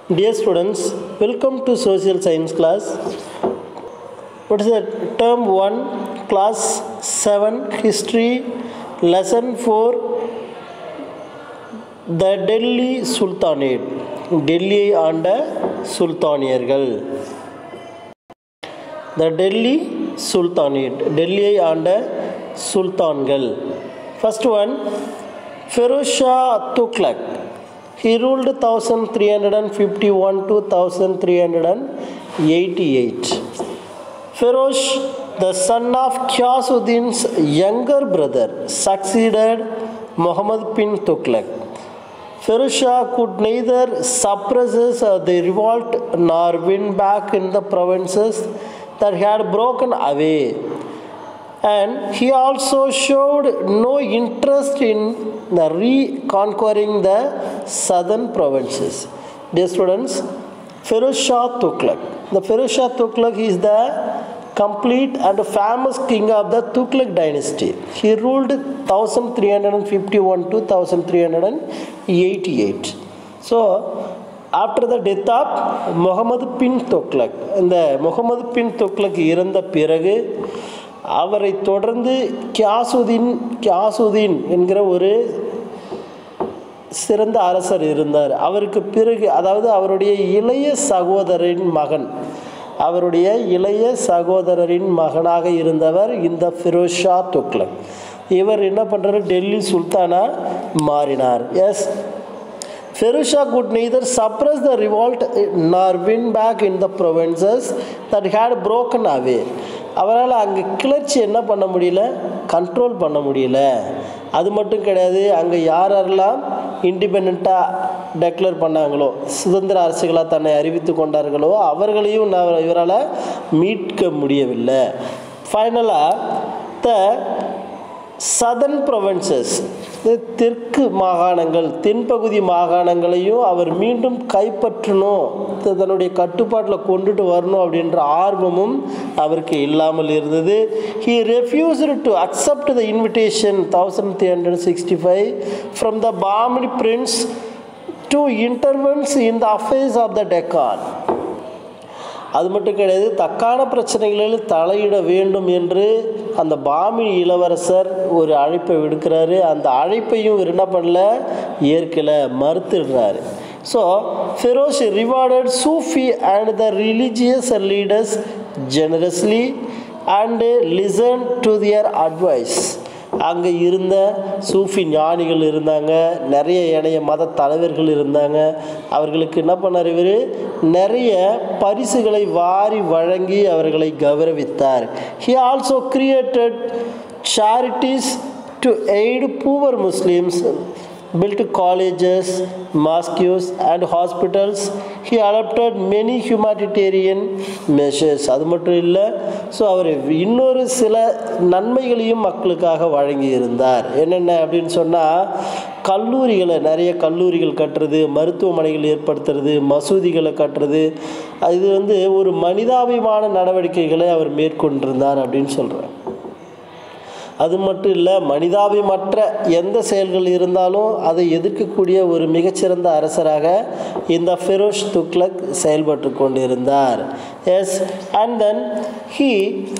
Dear students, welcome to social science class. What is that? Term 1, class 7, history, lesson 4, the Delhi Sultanate. டெல்லியை ஆண்ட சுல்தானியர்கள் த Delhi sultanate டெல்லியை ஆண்ட சுல்தான்கள் first one Feroz Shah Tughlaq he ruled thousand three hundred and fifty one to thousand three hundred and eighty eight Feroz, the son of Kyasuddin's younger brother, succeeded Muhammad bin Tughlaq. Firoz Shah could neither suppress the revolt nor win back in the provinces that had broken away. And he also showed no interest in the reconquering the southern provinces. Dear students, Firoz Shah Tughlaq. The Firoz Shah Tughlaq is the complete and famous king of the Tughlaq dynasty. He ruled 1351 to 1388. So, after the death of Muhammad bin Tughlaq இந்த முகமது பின் தொக்லக் இறந்த பிறகு அவரை தொடர்ந்து கியாசுதீன் கியாசுதீன் என்கிற ஒரு சிறந்த அரசர் இருந்தார் அவருக்கு பிறகு அதாவது அவருடைய இளைய சகோதரின் மகன் அவருடைய இளைய சகோதரரின் மகனாக இருந்தவர் இந்த ஃபிரோஷா துக்லக் இவர் என்ன பண்ணுறாரு டெல்லி சுல்தானா மாறினார் as Ferusha could neither suppress the revolt nor win back in the provinces that had broken away. அவரால் அங்கே கிளர்ச்சி என்ன பண்ண முடியல கண்ட்ரோல் பண்ண முடியல அது மட்டும் கிடையாது அங்கே யார் யாரெல்லாம் இண்டிபெண்ட்டாக டெக்ளேர் பண்ணாங்களோ சுதந்திர அரசுகளாக தன்னை அறிவித்து கொண்டார்களோ அவர்களையும் இவரால் மீட்க முடியவில்லை ஃபைனலாக த சதன் ப்ரொவன்சஸ் தெற்கு மாகாணங்கள் தென்பகுதி மாகாணங்களையும் அவர் மீண்டும் கைப்பற்றணும் தன்னுடைய கட்டுப்பாட்டில் கொண்டுட்டு வரணும் அப்படின்ற ஆர்வமும் அவருக்கு இல்லாமல் இருந்தது he refused to accept the invitation thousand three hundred sixty five from the Bahmani prince to intervenes in the affairs of the Deccan அது மட்டும் கிடையாது தக்கான பிரச்சனைகளில் தலையிட வேண்டும் என்று அந்த பாமினி இளவரசர் ஒரு அழைப்பை விடுக்கிறாரு அந்த அழைப்பையும் இவர் என்ன பண்ணல ஏற்கலை மறுத்துடுறாரு so Feroz rewarded Sufi and the religious leaders generously and listen to their advice அங்கே இருந்த சூஃபி ஞானிகள் இருந்தாங்க நிறைய இணைய மத தலைவர்கள் இருந்தாங்க அவர்களுக்கு என்ன பண்ணார் இவர் நிறைய பரிசுகளை வாரி வழங்கி அவர்களை கௌரவித்தார் he also created charities to aid poor Muslims built colleges, mosques, and hospitals. He adopted many humanitarian measures. அது மட்டும் இல்லை ஸோ அவர் இன்னொரு சில நன்மைகளையும் மக்களுக்காக வழங்கி இருந்தார் என்னென்ன அப்படின்னு சொன்னால் கல்லூரிகளை நிறைய கல்லூரிகள் கட்டுறது மருத்துவமனைகள் ஏற்படுத்துறது மசூதிகளை கட்டுறது இது வந்து ஒரு மனிதாபிமான நடவடிக்கைகளை அவர் மேற்கொண்டிருந்தார் அப்படின்னு சொல்கிறார் அது மட்டும் இல்லை மனிதாபிமற்ற எந்த செயல்கள் இருந்தாலும் அதை எதிர்க்கக்கூடிய ஒரு மிகச்சிறந்த அரசராக இந்த ஃபெரோஷ் துக்லக் செயல்பட்டு கொண்டிருந்தார் as and then he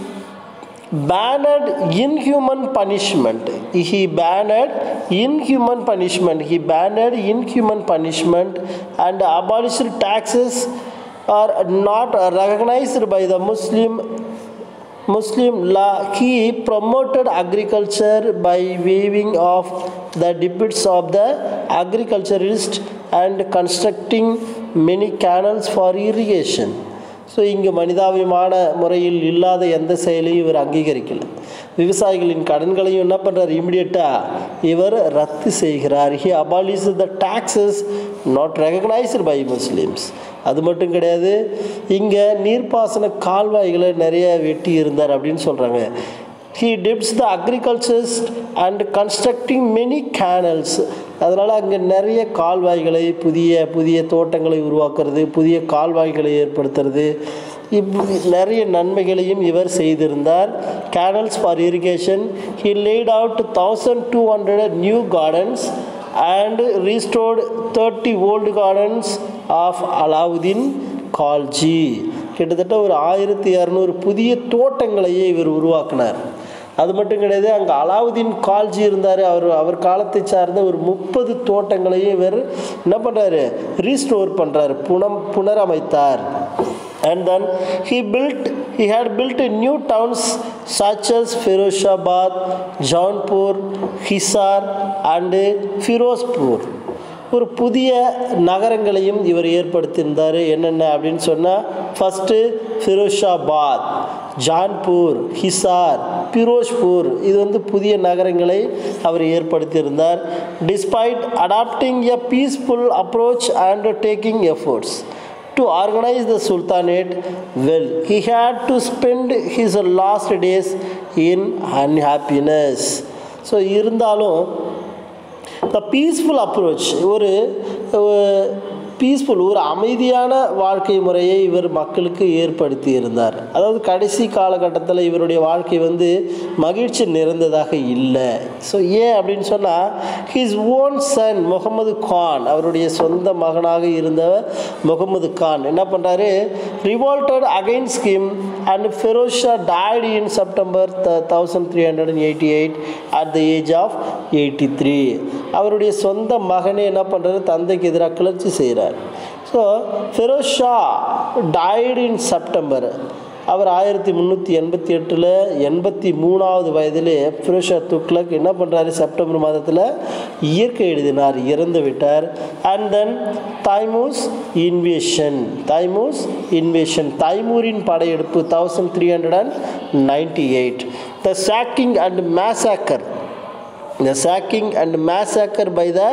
banned inhuman punishment he banned inhuman punishment he banned inhuman punishment and abolished taxes are not recognized by the muslim Muslim law, he promoted agriculture by waiving off the debits of the agriculturist and constructing many canals for irrigation. So இங்கே மனிதாபிமான முறையில் இல்லாத எந்த செயலையும் இவர் அங்கீகரிக்கல விவசாயிகளின் கடன்களையும் என்ன பண்ணுறார் இமிடியட்டாக இவர் ரத்து செய்கிறார் he abolish the taxes not recognised by Muslims அது மட்டும் கிடையாது இங்கே நீர்ப்பாசன கால்வாய்களை நிறைய வெட்டி இருந்தார் அப்படின்னு சொல்கிறாங்க he tips the agricultures and constructing many canals அதனால் அங்கே நிறைய கால்வாய்களை புதிய புதிய தோட்டங்களை உருவாக்குறது புதிய கால்வாய்களை ஏற்படுத்துறது இப் நிறைய நன்மைகளையும் இவர் செய்திருந்தார் canals for irrigation he laid out thousand two hundred new gardens and restored 30 old gardens of Alauddin Khalji கிட்டத்தட்ட ஒரு ஆயிரத்தி இரநூறு புதிய தோட்டங்களையே இவர் உருவாக்கினார் அது மட்டும் கிடையாது அங்கே அலாவுதீன் கால்ஜி இருந்தார் அவர் அவர் காலத்தை சார்ந்த ஒரு முப்பது தோட்டங்களையும் இவர் என்ன பண்ணுறாரு ரீஸ்டோர் பண்ணுறாரு புனம் புனரமைத்தார் and then he built he had built new towns such as Firozabad, Jaunpur, Hisar and Firozpur ஒரு புதிய நகரங்களையும் இவர் ஏற்படுத்தியிருந்தார் என்னென்ன அப்படின்னு சொன்னால் ஃபஸ்ட்டு ஃபிரோஷாபாத் ஜான்பூர் ஹிசார் பிரோஷ்பூர் இது வந்து புதிய நகரங்களை அவர் ஏற்படுத்தியிருந்தார் despite adapting a peaceful approach and taking efforts to organize the sultanate well. He had to spend his last days in unhappiness. So இருந்தாலும் த பீஸ்ஃபுல் அப்ரோச் ஒரு பீஸ்ஃபுல் ஒரு அமைதியான வாழ்க்கை முறையை இவர் மக்களுக்கு ஏற்படுத்தி இருந்தார் அதாவது கடைசி காலகட்டத்தில் இவருடைய வாழ்க்கை வந்து மகிழ்ச்சி நிறைந்ததாக இல்லை ஸோ ஏன் அப்படின்னு சொன்னால் his own son Muhammad Khan அவருடைய சொந்த மகனாக இருந்தவர் முகமது கான் என்ன பண்ணுறாரு revolted against him and Feroz Shah died in September thousand three hundred and eighty eight at the age of eighty three அவருடைய சொந்த மகனே என்ன பண்ணுறாரு தந்தைக்கு எதிராக கிளர்ச்சி செய்கிறார் so Feroz Shah died in September அவர் ஆயிரத்தி முந்நூற்றி எண்பத்தி எட்டில் எண்பத்தி மூணாவது வயதிலே ஃபிரோஷா துக்லக் என்ன பண்ணுறாரு செப்டம்பர் மாதத்தில் இயற்கை எழுதினார் இறந்து விட்டார் and then Timur's invasion Timur's invasion தைமூரின் படையெடுப்பு thousand three hundred and ninety eight the sacking and massacre the sacking and massacre by the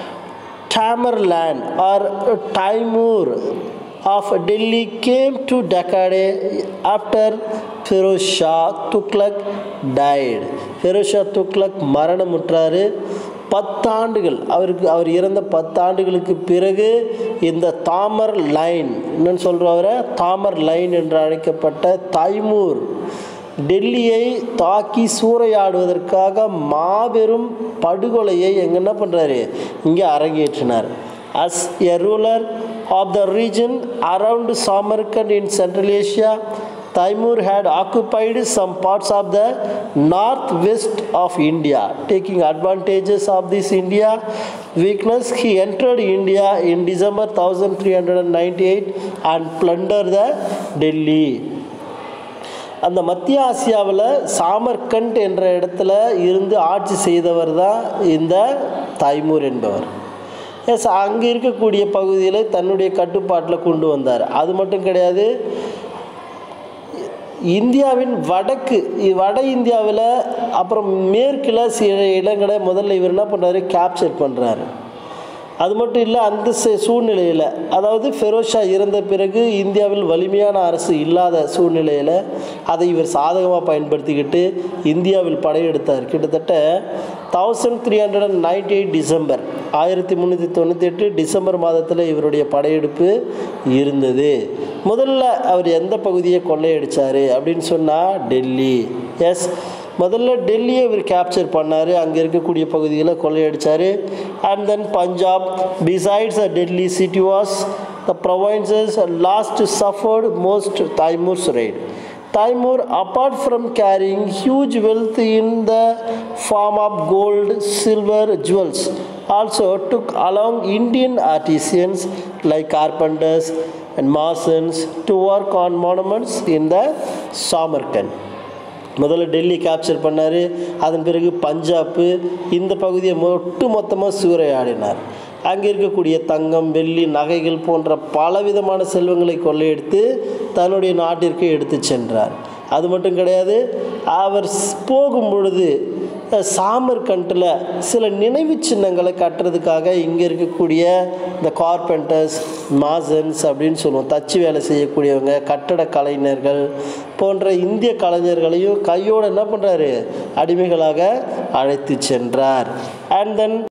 Tamerlan or Taimur of Delhi came to decade after Firoz Shah Tughlaq died. Firoz Shah Tughlaq மரணமுற்றார் பத்தாண்டுகள் அவருக்கு அவர் இறந்த பத்தாண்டுகளுக்கு பிறகு இந்த தாமர் line என்னன்னு சொல்கிறவரை தாமர் line என்று அழைக்கப்பட்ட தைமூர் டெல்லியை தாக்கி சூறையாடுவதற்காக மாபெரும் படுகொலையை எங்க என்ன பண்ணுறாரு இங்கே அரங்கேற்றினார் as a ruler of the region around Samarkand in Central Asia Taimur had occupied some parts of the northwest of India. Taking advantages of this India weakness, he entered India in December 1398 and plundered the Delhi. அந்த மத்திய ஆசியாவில் Samarkand என்ற இடத்துல இருந்து ஆட்சி செய்தவர் தான் இந்த தைமூர் என்பவர் எஸ் அங்கே இருக்கக்கூடிய பகுதியில் தன்னுடைய கட்டுப்பாட்டில் கொண்டு வந்தார் அது மட்டும் கிடையாது இந்தியாவின் வடக்கு வட இந்தியாவில் அப்புறம் மேற்கில் சில இடங்களை முதல்ல இவர் என்ன பண்ணுறாரு கேப்சர் பண்ணுறாரு அது மட்டும் இல்லை அந்த சூழ்நிலையில் அதாவது ஃபெரோஷா இறந்த பிறகு இந்தியாவில் வலிமையான அரசு இல்லாத சூழ்நிலையில் அதை இவர் சாதகமாக பயன்படுத்திக்கிட்டு இந்தியாவில் படையெடுத்தார் கிட்டத்தட்ட thousand three hundred and ninety eight December ஆயிரத்தி முந்நூற்றி தொண்ணூற்றி எட்டு டிசம்பர் மாதத்தில் இவருடைய படையெடுப்பு இருந்தது முதல்ல அவர் எந்த பகுதியை கொள்ளையடித்தார் அப்படின்னு சொன்னால் டெல்லி எஸ் முதல்ல டெல்லியை இவர் கேப்சர் பண்ணார் அங்கே இருக்கக்கூடிய பகுதிகளை கொள்ளையடித்தார் and then Punjab besides a Delhi city was the provinces last suffered most Timur's raid Taimur, apart from carrying huge wealth in the form of gold, silver, jewels, also took along Indian artisans like carpenters and masons to work on monuments in the Samarkand. முதல்ல Delhi capture பண்ணார் அதன் பிறகு பஞ்சாப்பு இந்த பகுதியை ஒட்டு மொத்தமாக சூறையாடினார் அங்கே இருக்கக்கூடிய தங்கம் வெள்ளி நகைகள் போன்ற பலவிதமான செல்வங்களை கொள்ளையடித்து தன்னுடைய நாட்டிற்கு எடுத்து சென்றார் அது மட்டும் கிடையாது அவர் போகும் பொழுது சாமர்கண்டில் சில நினைவு சின்னங்களை கட்டுறதுக்காக இங்கே இருக்கக்கூடிய இந்த கார்பெண்டர்ஸ் மாசன்ஸ் அப்படின்னு சொல்லுவோம் தச்சு வேலை செய்யக்கூடியவங்க கட்டட கலைஞர்கள் போன்ற இந்திய கலைஞர்களையும் கையோடு என்ன பண்ணுறாரு அடிமைகளாக அழைத்து சென்றார் அண்ட் தென்